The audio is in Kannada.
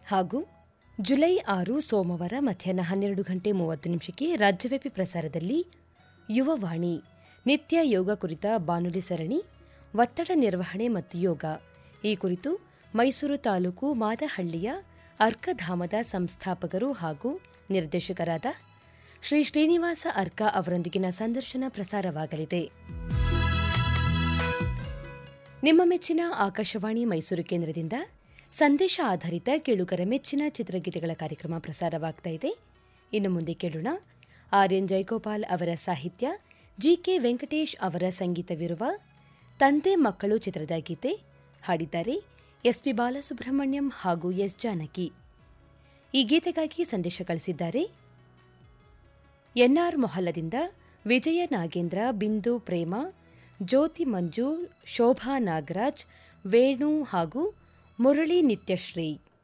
ಹಾಗೂ ಜುಲೈ ಆರು ಸೋಮವಾರ ಮಧ್ಯಾಹ್ನ ಹನ್ನೆರಡು ಗಂಟೆ ಮೂವತ್ತು ನಿಮಿಷಕ್ಕೆ ರಾಜ್ಯವ್ಯಾಪಿ ಪ್ರಸಾರದಲ್ಲಿ ಯುವವಾಣಿ ನಿತ್ಯ ಯೋಗ ಕುರಿತ ಬಾನುಲಿ ಸರಣಿ ಒತ್ತಡ ನಿರ್ವಹಣೆ ಮತ್ತು ಯೋಗ ಈ ಕುರಿತು ಮೈಸೂರು ತಾಲೂಕು ಮಾದಹಳ್ಳಿಯ ಅರ್ಕಧಾಮದ ಸಂಸ್ಥಾಪಕರು ಹಾಗೂ ನಿರ್ದೇಶಕರಾದ ಶ್ರೀ ಶ್ರೀನಿವಾಸ ಅರ್ಕ ಅವರೊಂದಿಗಿನ ಸಂದರ್ಶನ ಪ್ರಸಾರವಾಗಲಿದೆ ನಿಮ್ಮ ಮೆಚ್ಚಿನ ಆಕಾಶವಾಣಿ ಮೈಸೂರು ಕೇಂದ್ರದಿಂದ ಸಂದೇಶ ಆಧಾರಿತ ಕೇಳುಗರ ಮೆಚ್ಚಿನ ಚಿತ್ರಗೀತೆಗಳ ಕಾರ್ಯಕ್ರಮ ಪ್ರಸಾರವಾಗ್ತಾ ಇದೆ ಇನ್ನು ಮುಂದೆ ಕೇಳೋಣ ಆರ್ ಎನ್ ಜಯಗೋಪಾಲ್ ಅವರ ಸಾಹಿತ್ಯ ಜಿಕೆ ವೆಂಕಟೇಶ್ ಅವರ ಸಂಗೀತವಿರುವ ತಂದೆ ಮಕ್ಕಳು ಚಿತ್ರದ ಗೀತೆ ಹಾಡಿದ್ದಾರೆ ಎಸ್ಪಿ ಬಾಲಸುಬ್ರಹ್ಮಣ್ಯಂ ಹಾಗೂ ಎಸ್ ಜಾನಕಿ ಈ ಗೀತೆಗಾಗಿ ಸಂದೇಶ ಕಳಿಸಿದ್ದಾರೆ ಎನ್ಆರ್ ಮೊಹಲ್ಲದಿಂದ ವಿಜಯ ನಾಗೇಂದ್ರ ಬಿಂದು ಪ್ರೇಮ ಜ್ಯೋತಿ ಮಂಜು ಶೋಭಾ ನಾಗರಾಜ್ ವೇಣು ಹಾಗೂ ಮುರಳಿ ನಿತ್ಯಶ್ರೀ